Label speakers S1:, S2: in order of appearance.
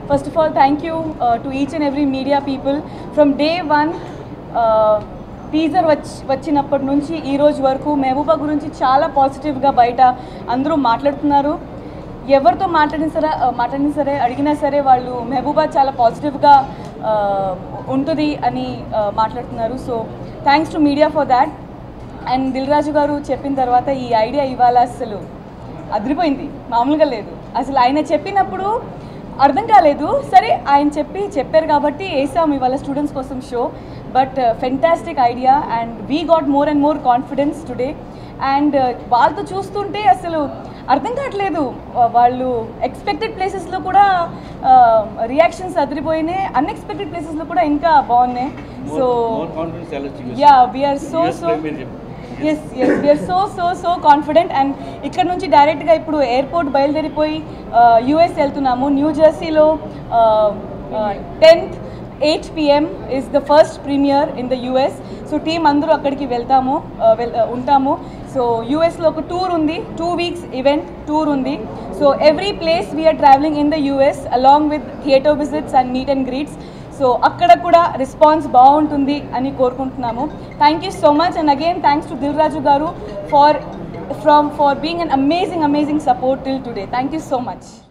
S1: first of all thank you to each and every media people from day one teaser వచ్చి వచ్చినప్పటి నుంచి ఈ రోజు వరకు మెహబూబా గురించి చాలా పాజిటివ్గా బయట అందరూ మాట్లాడుతున్నారు ఎవరితో మాట్లాడిన సరే మాట్లాడిన సరే అడిగినా సరే వాళ్ళు మెహబూబా చాలా పాజిటివ్గా ఉంటుంది అని ఆ, మాట్లాడుతున్నారు so thanks to media for that and Dil Raju garu చెప్పిన తర్వాత ఈ ఐడియా ఇవాళ అసలు అదిరిపోయింది మామూలుగా లేదు అసలు ఆయన చెప్పినప్పుడు అర్థం కాలేదు సరే ఆయన చెప్పి చెప్పారు కాబట్టి వేసాం ఇవాళ స్టూడెంట్స్ కోసం show but fantastic idea and we got more and more confidence today and వాళ్ళతో చూస్తుంటే అసలు అర్థం కావట్లేదు వా- వాళ్ళు ఎక్స్పెక్టెడ్ ప్లేసెస్లో కూడా రియాక్షన్స్ అదిరిపోయినాయి అన్ఎక్స్పెక్టెడ్ ప్లేసెస్లో కూడా ఇంకా బాగున్నాయి సో
S2: మోర్ కాన్ఫిడెన్స్ ఎలా
S1: yeah we are so so yes yes we are so so so confident and ఇక్కడ నుంచి డైరెక్ట్గా ఇప్పుడు ఎయిర్పోర్ట్ బయలుదేరిపోయి యూఎస్ వెళ్తున్నాము న్యూ జెర్సీలో tenth eight PM is the first premiere in the US so team అందరూ అక్కడికి వెళ్తాము uh, వెల్ uh, ఉంటాము సో యూఎస్లో ఒక టూర్ ఉంది టూ వీక్స్ ఈవెంట్ టూర్ ఉంది so every place we're travelling in the US along with theatre visits and meet and greets so అక్కడ కూడా రెస్పాన్స్ బాగుంటుంది అని కోరుకుంటున్నాము thank you so much and again thanks to Dil Raju garu far from far being an amazing amazing support till today thank you so much